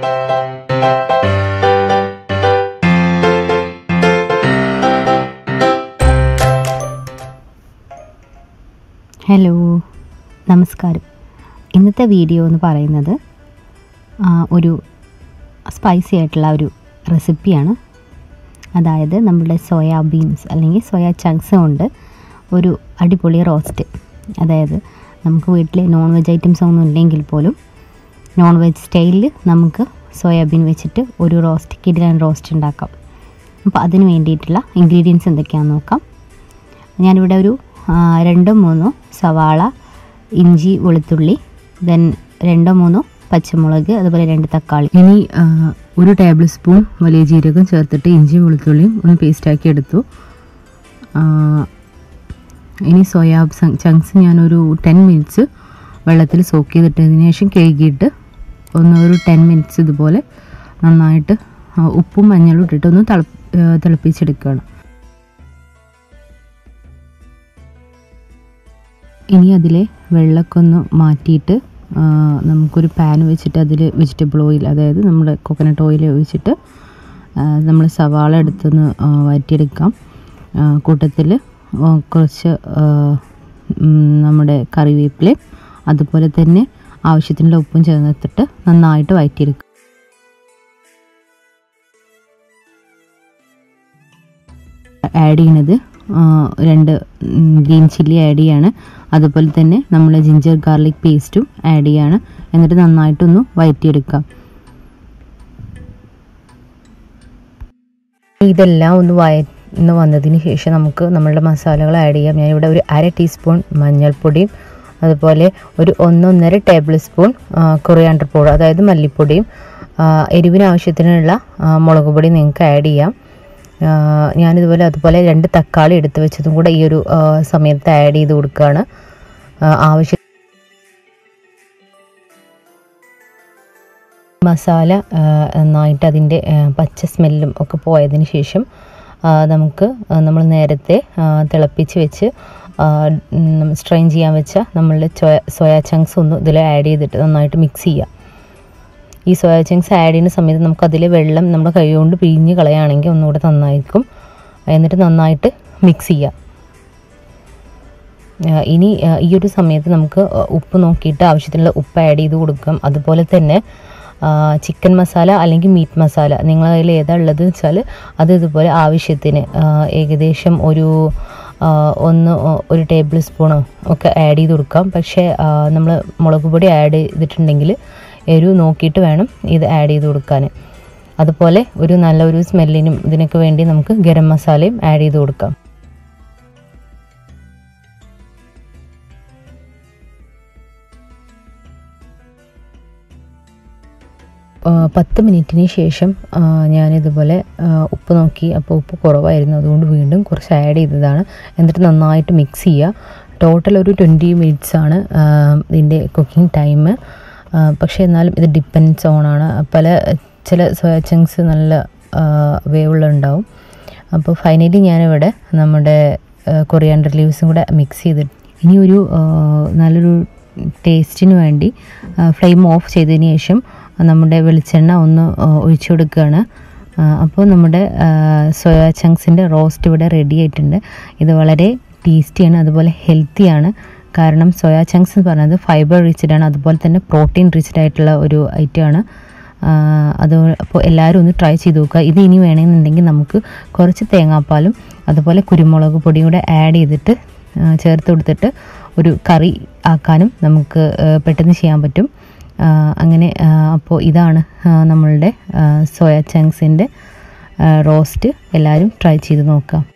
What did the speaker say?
hello നമസ്കാരം ഇന്നത്തെ video എന്ന് പറയുന്നത് ആ, ഒരു സ്പൈസി ആയിട്ടുള്ള ഒരു റെസിപ്പിയാണ് അതായത് നമ്മുടെ സോയാ ബീൻസ് അല്ലെങ്കിൽ സോയാ ചങ്ക്സ് കൊണ്ട് ഒരു അടിപൊളി റോസ്റ്റ് അതായത് നമുക്ക് വീട്ടിൽ നോൺ വെജ് ഐറ്റംസ് ഒന്നും ഇല്ലെങ്കിൽ പോലും നോൺ വെജ് സ്റ്റൈലിൽ നമുക്ക് സോയാബീൻ വെച്ചിട്ട് ഒരു റോസ്റ്റ് കിടിലൻ റോസ്റ്റ് ഉണ്ടാക്കാം അപ്പോൾ അതിന് വേണ്ടിയിട്ടുള്ള ഇൻഗ്രീഡിയൻസ് എന്തൊക്കെയാണെന്ന് നോക്കാം ഞാനിവിടെ ഒരു ആ, രണ്ടോ മൂന്നോ സവാള ഇഞ്ചി വെളുത്തുള്ളി ദെൻ രണ്ടോ മൂന്നോ പച്ചമുളക് അതുപോലെ രണ്ട് തക്കാളി ഇനി ആ, ഒരു ടേബിൾ സ്പൂൺ വലിയ ജീരകം ചേർത്തിട്ട് ഇഞ്ചിയും വെളുത്തുള്ളിയും ഒന്ന് പേസ്റ്റാക്കി എടുത്തു ആ, ഇനി സോയാ ചങ്ക്സ് ഞാനൊരു ടെൻ മിനിറ്റ്സ് വെള്ളത്തിൽ സോക്ക് ചെയ്തിട്ടതിന് ശേഷം കഴുകിയിട്ട് ഒന്ന് ഒരു ടെൻ മിനിറ്റ്സ് ഇതുപോലെ നന്നായിട്ട് ആ, ഉപ്പും മഞ്ഞളും ഇട്ടിട്ട് ഒന്ന് തിള ആ, തിളപ്പിച്ചെടുക്കുകയാണ് ഇനി അതിലെ വെള്ളമൊക്കെ ഒന്ന് മാറ്റിയിട്ട് ആ, നമുക്കൊരു പാൻ വെച്ചിട്ട് അതിൽ വെജിറ്റബിൾ ഓയിൽ അതായത് നമ്മുടെ കോക്കനട്ട് ഓയിൽ ഒഴിച്ചിട്ട് നമ്മൾ സവാള എടുത്തൊന്ന് ആ, വഴറ്റിയെടുക്കാം കൂട്ടത്തിൽ കുറച്ച് ആ, ഉം, നമ്മുടെ കറിവേപ്പിലയും അതുപോലെ തന്നെ ആവശ്യത്തിനുള്ള ഉപ്പും ചേർത്തിട്ട് നന്നായിട്ട് വഴറ്റിയെടുക്കുക ആഡ് ചെയ്യണത് ആ, രണ്ട് ഗ്രീൻ ചില്ലി ആഡ് ചെയ്യാണ് അതുപോലെ തന്നെ നമ്മൾ ജിഞ്ചർ ഗാർലിക് പേസ്റ്റും ആഡ് ചെയ്യാണ് എന്നിട്ട് നന്നായിട്ടൊന്ന് വഴറ്റിയെടുക്കാം ഇതെല്ലാം ഒന്ന് വയന്ന് വന്നതിന് ശേഷം നമുക്ക് നമ്മളുടെ മസാലകൾ ആഡ് ചെയ്യാം ഞാനിവിടെ ഒരു അര ടീസ്പൂൺ മഞ്ഞൾപ്പൊടിയും അതുപോലെ ഒരു ഒന്നൊന്നര ടേബിൾ സ്പൂൺ കൊറിയാണ്ടർ പൗഡർ അതായത് മല്ലിപ്പൊടിയും ആ, എരിവിന് ആവശ്യത്തിനുള്ള ആ, മുളക് പൊടി നിങ്ങൾക്ക് ആഡ് ചെയ്യാം ആ, ഞാനിതുപോലെ അതുപോലെ രണ്ട് തക്കാളി എടുത്ത് വെച്ചതും കൂടെ ഈ ഒരു ആ, സമയത്ത് ആഡ് ചെയ്ത് കൊടുക്കുകയാണ് ആ, ആവശ്യ മസാല ആ, നന്നായിട്ട് അതിൻ്റെ ആ, പച്ച സ്മെല്ലും ഒക്കെ പോയതിന് ശേഷം ആ, നമുക്ക് നമ്മൾ നേരത്തെ ആ, തിളപ്പിച്ച് വെച്ച് സ്ട്രെയിൻ ചെയ്യാൻ വെച്ച നമ്മളുടെ സോയ സോയാ ചങ്ക്സ് ഒന്ന് ഇതിൽ ആഡ് ചെയ്തിട്ട് നന്നായിട്ട് മിക്സ് ചെയ്യാം ഈ സോയാ ചങ്ക്സ് ആഡ് ചെയ്യുന്ന സമയത്ത് നമുക്ക് അതിലെ വെള്ളം നമ്മുടെ കൈ കൊണ്ട് പിഴിഞ്ഞ് കളയുകയാണെങ്കിൽ ഒന്നുകൂടെ നന്നായിരിക്കും എന്നിട്ട് നന്നായിട്ട് മിക്സ് ചെയ്യാം ആ, ഇനി ആ, ഈ ഒരു സമയത്ത് നമുക്ക് ആ, ഉപ്പ് നോക്കിയിട്ട് ആവശ്യത്തിനുള്ള ഉപ്പ് ആഡ് ചെയ്ത് കൊടുക്കാം അതുപോലെ തന്നെ ആ, ചിക്കൻ മസാല അല്ലെങ്കിൽ മീറ്റ് മസാല നിങ്ങളുടെ കയ്യിൽ ഏതാ ഉള്ളത് വെച്ചാൽ അത് ഇതുപോലെ ആവശ്യത്തിന് ആ, ഏകദേശം ഒരു ആ, ഒന്ന് ഒ- ഒരു ടേബിൾ സ്പൂണോ ഒക്കെ ആഡ് ചെയ്ത് കൊടുക്കാം പക്ഷേ നമ്മൾ മുളക് പൊടി ആഡ് ചെയ്തിട്ടുണ്ടെങ്കിൽ എരിവ് നോക്കിയിട്ട് വേണം ഇത് ആഡ് ചെയ്ത് കൊടുക്കാൻ അതുപോലെ ഒരു നല്ലൊരു സ്മെല്ലിനും ഇതിനൊക്കെ വേണ്ടി നമുക്ക് ഗരം മസാലയും ആഡ് ചെയ്ത് കൊടുക്കാം ആ, പത്ത് മിനിറ്റിന് ശേഷം ആ, ഞാനിതുപോലെ ആ, ഉപ്പ് നോക്കി അപ്പോൾ ഉപ്പ് കുറവായിരുന്നു അതുകൊണ്ട് വീണ്ടും കുറച്ച് ആഡ് ചെയ്തതാണ് എന്നിട്ട് നന്നായിട്ട് മിക്സ് ചെയ്യുക ടോട്ടൽ ഒരു ട്വൻറ്റി മിനിറ്റ്സ് ആണ് ആ, ഇതിൻ്റെ കുക്കിംഗ് ടൈം പക്ഷേ എന്നാലും ഇത് ഡിപ്പെൻഡ്സ് ഓൺ ആണ് പല ചില സോയ ചങ്ക്സ് നല്ല വേവുള്ളുണ്ടാവും അപ്പോൾ ഫൈനലി ഞാനിവിടെ നമ്മുടെ കൊറിയാണ്ടർ ലീവ്സും കൂടെ മിക്സ് ചെയ്തിട്ട് ഇനി ഒരു ആ, നല്ലൊരു ടേസ്റ്റിന് വേണ്ടി ഫ്ലെയിം ഓഫ് ചെയ്തതിന് ശേഷം നമ്മുടെ വെളിച്ചെണ്ണ ഒന്ന് ആ, ഒഴിച്ചു കൊടുക്കുകയാണ് അപ്പോൾ നമ്മുടെ സോയാ ചങ്ക്സിൻ്റെ റോസ്റ്റ് ഇവിടെ റെഡി ആയിട്ടുണ്ട് ഇത് വളരെ ടേസ്റ്റിയാണ് അതുപോലെ ഹെൽത്തിയാണ് കാരണം സോയാ ചങ്ക്സ് എന്ന് പറയുന്നത് ഫൈബർ റിച്ച്ഡ് ആണ് അതുപോലെ തന്നെ പ്രോട്ടീൻ റിച്ച്ഡ് ആയിട്ടുള്ള ഒരു ഐറ്റമാണ് അത് അപ്പോൾ എല്ലാവരും ഒന്ന് ട്രൈ ചെയ്ത് നോക്കുക ഇത് ഇനി വേണമെന്നുണ്ടെങ്കിൽ നമുക്ക് കുറച്ച് തേങ്ങാപ്പാലും അതുപോലെ കുരുമുളക് പൊടിയും കൂടെ ആഡ് ചെയ്തിട്ട് ആ, ചേർത്ത് കൊടുത്തിട്ട് ഒരു കറി ആക്കാനും നമുക്ക് ആ, പെട്ടെന്ന് ചെയ്യാൻ പറ്റും ആ, അങ്ങനെ ആ, അപ്പോൾ ഇതാണ് ആ, നമ്മളുടെ സോയ ചങ്ക്സിൻ്റെ റോസ്റ്റ് എല്ലാവരും ട്രൈ ചെയ്ത് നോക്കാം